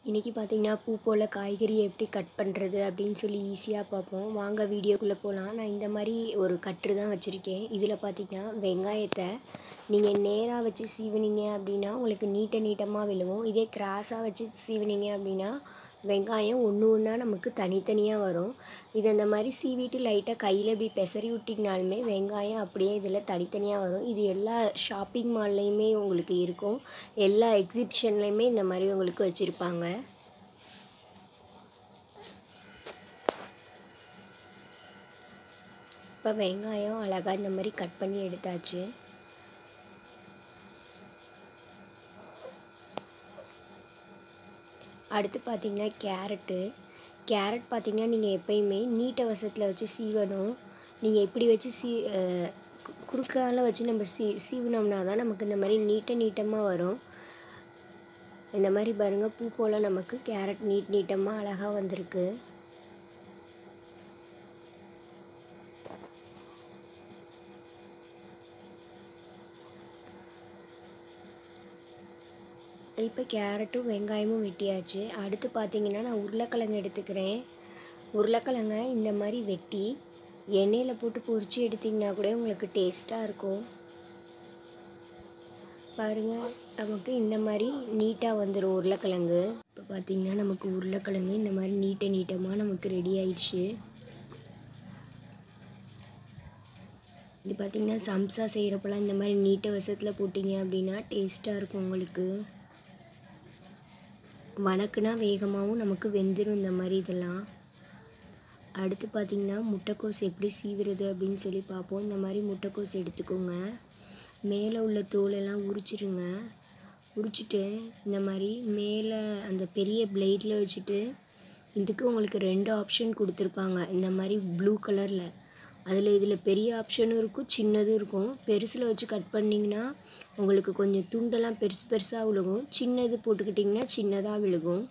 இன்றைக்கி பார்த்தீங்கன்னா பூ போல் காய்கறியை எப்படி கட் பண்ணுறது அப்படின்னு சொல்லி ஈஸியாக பார்ப்போம் வாங்க வீடியோக்குள்ளே போகலாம் நான் இந்த மாதிரி ஒரு கட்ரு தான் வச்சுருக்கேன் இதில் பார்த்தீங்கன்னா வெங்காயத்தை நீங்கள் நேராக வச்சு சீவுனீங்க அப்படின்னா உங்களுக்கு நீட்ட நீட்டமாக விழுவும் இதே கிராஸாக வச்சு சீவுனீங்க அப்படின்னா வெங்காயம் ஒன்று ஒன்றா நமக்கு தனித்தனியாக வரும் இது அந்த மாதிரி சீவிட்டு லைட்டாக கையில் இப்படி பெசரி விட்டிங்கனாலுமே வெங்காயம் அப்படியே இதில் தனித்தனியாக வரும் இது எல்லா ஷாப்பிங் மால்லையுமே உங்களுக்கு இருக்கும் எல்லா எக்ஸிபிஷன்லேயுமே இந்த மாதிரி உங்களுக்கு வச்சுருப்பாங்க இப்போ வெங்காயம் அழகாக இந்த மாதிரி கட் பண்ணி எடுத்தாச்சு அடுத்து பார்த்தீங்கன்னா கேரட்டு கேரட் பார்த்தீங்கன்னா நீங்கள் எப்பயுமே நீட்ட வசத்தில் வச்சு சீவணும் நீங்கள் இப்படி வச்சு சீ கு- குறுக்கால வச்சு நம்ம சீ சீவினோம்னா தான் நமக்கு இந்த மாதிரி நீட்ட நீட்டமாக வரும் இந்த மாதிரி பாருங்கள் பூ போல் நமக்கு கேரட் நீட் நீட்டமாக அழகாக வந்திருக்கு இப்போ கேரட்டும் வெங்காயமும் வெட்டியாச்சு அடுத்து பார்த்தீங்கன்னா நான் உருளைக்கிழங்கு எடுத்துக்கிறேன் உருளைக்கிழங்க இந்த மாதிரி வெட்டி எண்ணெயில் போட்டு பொரிச்சு எடுத்திங்கன்னா கூட உங்களுக்கு டேஸ்ட்டாக இருக்கும் பாருங்கள் நமக்கு இந்த மாதிரி நீட்டாக வந்துடும் உருளைக்கிழங்கு இப்போ பார்த்தீங்கன்னா நமக்கு உருளைக்கிழங்கு இந்த மாதிரி நீட்ட நீட்டமாக நமக்கு ரெடி ஆயிடுச்சு இது பார்த்தீங்கன்னா சம்சா செய்கிறப்பெல்லாம் இந்த மாதிரி நீட்ட வசத்தில் போட்டிங்க அப்படின்னா டேஸ்ட்டாக இருக்கும் உங்களுக்கு வணக்குனா வேகமாகவும் நமக்கு வெந்துடும் இந்த மாதிரி இதெல்லாம் அடுத்து பார்த்திங்கன்னா முட்டைக்கோஸ் எப்படி சீவுறது அப்படின்னு சொல்லி பார்ப்போம் இந்த மாதிரி முட்டைக்கோஸ் எடுத்துக்கோங்க மேலே உள்ள தோலெல்லாம் உரிச்சிருங்க உரிச்சிட்டு இந்த மாதிரி மேலே அந்த பெரிய பிளேடில் வச்சுட்டு இதுக்கு உங்களுக்கு ரெண்டு ஆப்ஷன் கொடுத்துருப்பாங்க இந்த மாதிரி ப்ளூ கலரில் அதில் இதில் பெரிய ஆப்ஷனும் இருக்கும் சின்னதும் இருக்கும் பெருசில் வச்சு கட் பண்ணிங்கன்னா உங்களுக்கு கொஞ்சம் துண்டெல்லாம் பெருசு பெருசாக விழுகும் சின்னது போட்டுக்கிட்டிங்கன்னா சின்னதாக விழுகும்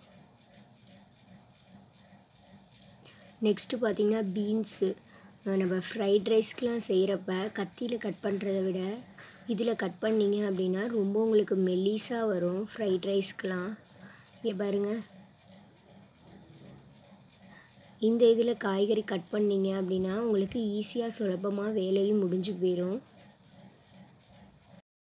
நெக்ஸ்ட்டு பார்த்தீங்கன்னா பீன்ஸு நம்ம ஃப்ரைட் ரைஸ்க்கெலாம் செய்கிறப்ப கத்தியில் கட் பண்ணுறத விட இதில் கட் பண்ணிங்க அப்படின்னா ரொம்ப உங்களுக்கு மெல்லிஸாக வரும் ஃப்ரைட் ரைஸ்க்கெலாம் இங்கே பாருங்கள் இந்த இதில் காய்கறி கட் பண்ணிங்க அப்படின்னா உங்களுக்கு ஈஸியாக சுலபமாக வேலையும் முடிஞ்சு போயிடும்